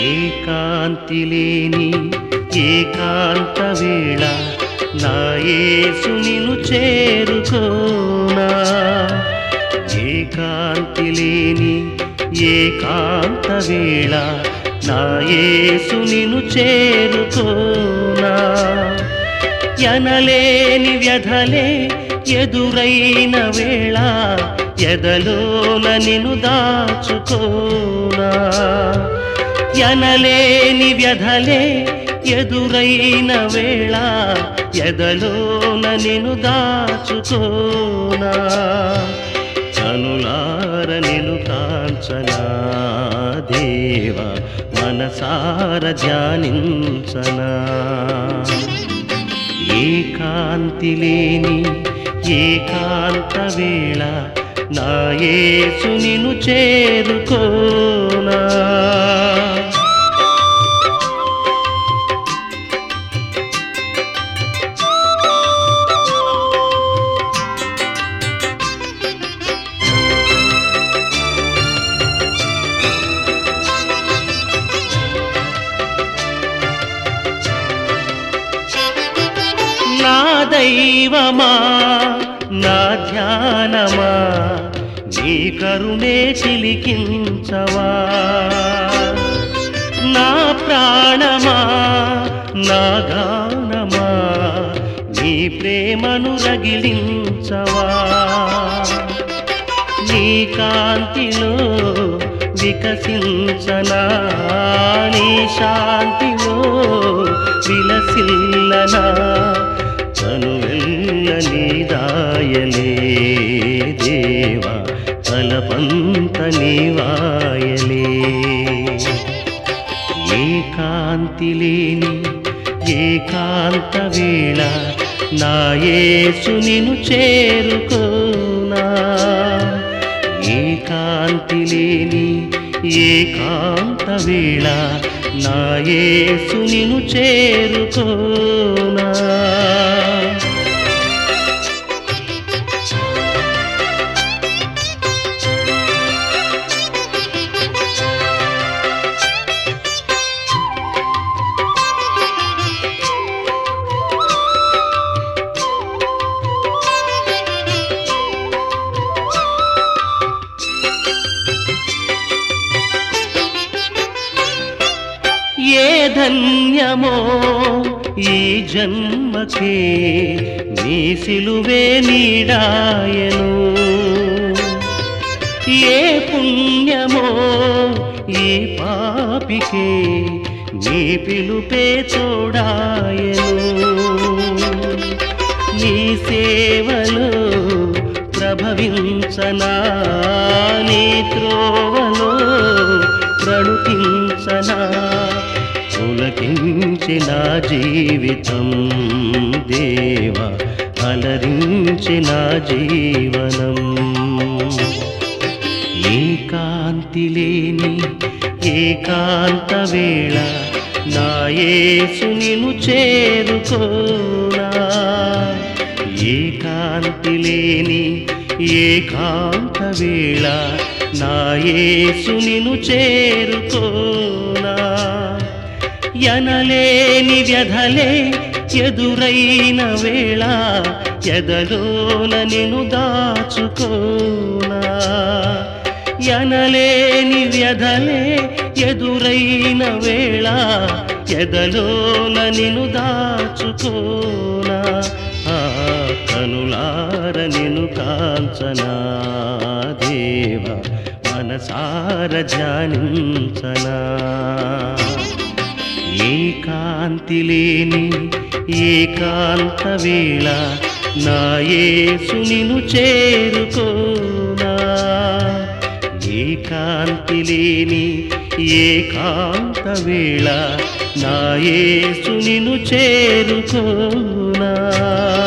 ఏకాంతి లేని ఏకాంత వేళ నా యేసు నిన్ను చేరుకోనా ఏకాంతి లేని ఏకాంత వేళ నా యేసు నిన్ను చేరుకోనా ఎనలేని వ్యధలే ఎదురైన వేళ ఎదలోన నిన్ను దాచుకోనా ఎనలేని వ్యధలే ఎదురైన వేళ ఎదలోన నిన్ను దాచుకోనా కనులార నిన్ను కాంచనా దేవ మనసార ధ్యానించనా ఏకాంతి లేని ఏకాంత వేళ నా యేసు నిన్ను చేరుకోనా నా దైవమా నా ధ్యానమా నీ కరుణే చిలికించవా నా ప్రాణమా నా గానమా నీ ప్రేమను రగిలించవా నీ కాంతిలో వికసించనా నీ శాంతిలో విలసిల్లనా తను వెళ్ళ నీదాయలే దేవా తలపంత నీవాయలే ఏకాంతి లేని ఏకాంత వేళ నా యేసు నిన్ను చేరుకోనా ఏకాంతి లేని ఏకాంత వేళ నా యేసు నిన్ను చేరుకోనా ఏ ధన్యమో ఈ జన్మకే నీ సిలువే నీడాయను ఏ పుణ్యమో ఈ పాపికే నీ పిలుపే తోడాయను నీ సేవలో ప్రభవించనా నీ త్రోవలో ప్రణుతించనా పులకించి నా జీవితం దేవ అలరించి నా జీవనం ఏకాంతి లేని ఏకాంత వేళ నా యేసు నిన్ను చేరుకోనా ఏకాంతి లేని ఏకాంత వేళ నా యేసు నిన్ను చేరుకోనా ఎనలేని వ్యధలే ఎదురైన వేళ ఎదలోన నిన్ను దాచుకోనా ఎనలేని వ్యధలే ఎదురైన వేళ ఎదలోన నిన్ను దాచుకోనా ఆ కనులార నిన్ను కాంచనా దేవ మనసార ధ్యానించనా ఏకాంతి లేని ఏకాంత వేళ నా యేసు నిన్ను చేరుకోనా ఏకాంతి లేని ఏకాంత వేళ నా యేసు నిన్ను చేరుకోనా